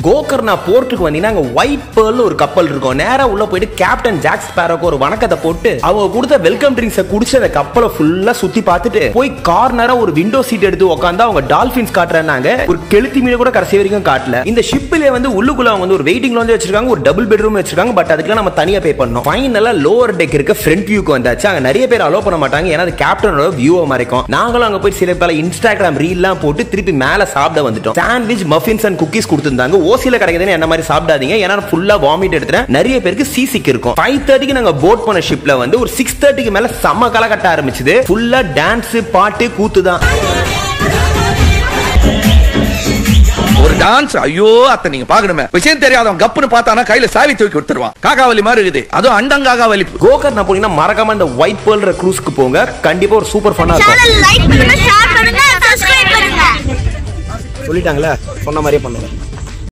கோகர்னா போர்ட்டுக்கு வந்தீங்கன்னா அங்க white pearl ஒரு கப்பல் இருக்கும் நேரா உள்ள போயிட்டு கேப்டன் ஜாக் ஸ்பேரோக்கு ஒரு வணக்கத்தை போட்டு அவங்க கொடுத்த வெல்கம் ட்ரிங்க்ஸை குடிச்சு அந்த கப்பலை ஃபுல்லா சுத்தி பார்த்துட்டு போய் கார்னரா ஒரு விண்டோ சீட் எடுத்து உட்காந்து அவங்க டால்பின்ஸ் காட்டுறாங்க ஒரு கெளுத்தி மீன் கூட கடைசி வரைக்கும் காட்டல இந்த ஷிப்ல வந்து உள்ளுக்குள்ள அவங்க வந்து ஒரு வெயிட்டிங் வந்து வச்சிருக்காங்க ஒரு டபுள் பெட்ரூம் வச்சிருக்காங்க பட் அதுக்குலாம் நம்ம தனியா பே பண்ணோம் ஃபைனலா லோவர் டெக் இருக்க ஃப்ரண்ட் வியூக்கு வந்தாச்சு அங்க நிறைய பேர் அலோ பண்ண மாட்டாங்க ஏன்னா அது கேப்டனோட வியூவை மறைக்கும் நாங்களும் அங்க போய் சில பல இன்ஸ்டாகிராம் ரீல்லாம் போட்டு திருப்பி மேல சாப்பிட வந்துட்டோம் சாண்ட்விச் மஃபின்ஸ் அண்ட் குக்கீஸ் கொடுத்துருந்தாங்க ஓசியில கிடைக்குதுன்னு என்ன மாதிரி சாப்பிடாதீங்க ஏன்னா ஃபுல்லா வாமிட் எடுத்துறேன் நிறைய பேருக்கு சீசிக் இருக்கும் ஃபைவ் தேர்ட்டிக்கு நாங்க போட் பண்ண ஷிப்ல வந்து ஒரு சிக்ஸ் தேர்ட்டிக்கு மேல செம்ம களை கட்ட ஆரம்பிச்சது ஃபுல்லா டான்ஸ் பாட்டு கூத்து தான் ஒரு டான்ஸ் ஐயோ அத்தை நீங்க பாக்கணுமே விஷயம் தெரியாதவன் கப்புன்னு பார்த்தானா கையில சாவி தூக்கி கொடுத்துருவான் காகாவலி மாதிரி இருக்குது அதுவும் அண்டங்காகாவலி கோகர் நான் போனீங்கன்னா மறக்காம இந்த ஒயிட் பேர்ல்ற க்ரூஸ்க்கு போங்க கண்டிப்பா ஒரு சூப்பர் ஃபன்னா இருக்கும் சேனல் லைக் பண்ணுங்க ஷேர் பண்ணுங்க சப்ஸ்கிரைப் பண்ணுங்க சொல்லிட்டாங்களே சொன்ன மாதிரியே பண்ணுங்க